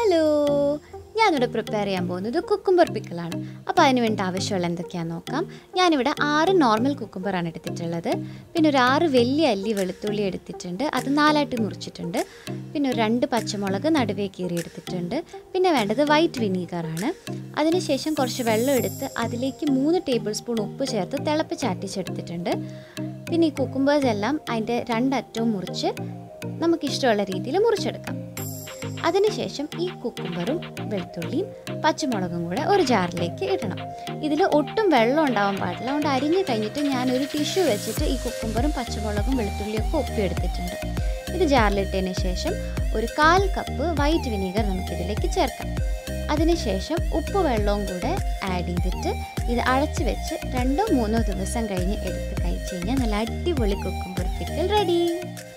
hello ഞാനിവിടെ prepare ചെയ്യാൻ പോകുന്നത് കുക്കുംബർ പിക്കിളാണ് അപ്പോൾ അതിന് വേണ്ടി ആവശ്യമുള്ള എന്തൊക്കെയാണെന്ന് നോക്കാം ഞാനിവിടെ ആറ് നോർമൽ കുക്കുംബറാണ് എടുത്തിട്ടുള്ളത് പിന്നെ ഒരു ആറ് വലിയ അല്ലി വെളുത്തുള്ളി എടുത്തിട്ടുണ്ട് അത് നാലായിട്ട് മുറിച്ചിട്ടുണ്ട് പിന്നെ ഒരു രണ്ട് പച്ചമുളക് നടുവേ കീറി എടുത്തിട്ടുണ്ട് പിന്നെ വേണ്ടത് വൈറ്റ് വിനീഗറാണ് അതിനുശേഷം കുറച്ച് വെള്ളം എടുത്ത് അതിലേക്ക് മൂന്ന് ടേബിൾ സ്പൂൺ ഉപ്പ് ചേർത്ത് തിളപ്പിച്ചാറ്റിച്ചെടുത്തിട്ടുണ്ട് പിന്നെ ഈ കുക്കുംബേഴ്സ് എല്ലാം അതിൻ്റെ രണ്ടറ്റവും മുറിച്ച് നമുക്കിഷ്ടമുള്ള രീതിയിൽ മുറിച്ചെടുക്കാം അതിനുശേഷം ഈ കുക്കുംബറും വെളുത്തുള്ളിയും പച്ചമുളകും കൂടെ ഒരു ജാറിലേക്ക് ഇടണം ഇതിൽ ഒട്ടും വെള്ളം ഉണ്ടാവാൻ പാടില്ല അതുകൊണ്ട് അരിഞ്ഞ് കഴിഞ്ഞിട്ട് ഞാനൊരു ടിഷ്യൂ വെച്ചിട്ട് ഈ കുക്കുംബറും പച്ചമുളകും വെളുത്തുള്ളിയൊക്കെ ഒപ്പിയെടുത്തിട്ടുണ്ട് ഇത് ജാറിലിട്ടതിന് ശേഷം ഒരു കാൽ കപ്പ് വൈറ്റ് വിനീഗർ നമുക്കിതിലേക്ക് ചേർക്കാം അതിനുശേഷം ഉപ്പ് വെള്ളവും കൂടെ ആഡ് ചെയ്തിട്ട് ഇത് അടച്ച് വെച്ച് രണ്ടോ മൂന്നോ ദിവസം കഴിഞ്ഞ് എടുത്ത് കഴിച്ച് കഴിഞ്ഞാൽ നല്ല അടിപൊളി കുക്കുംബർ പിക്കൽ റെഡി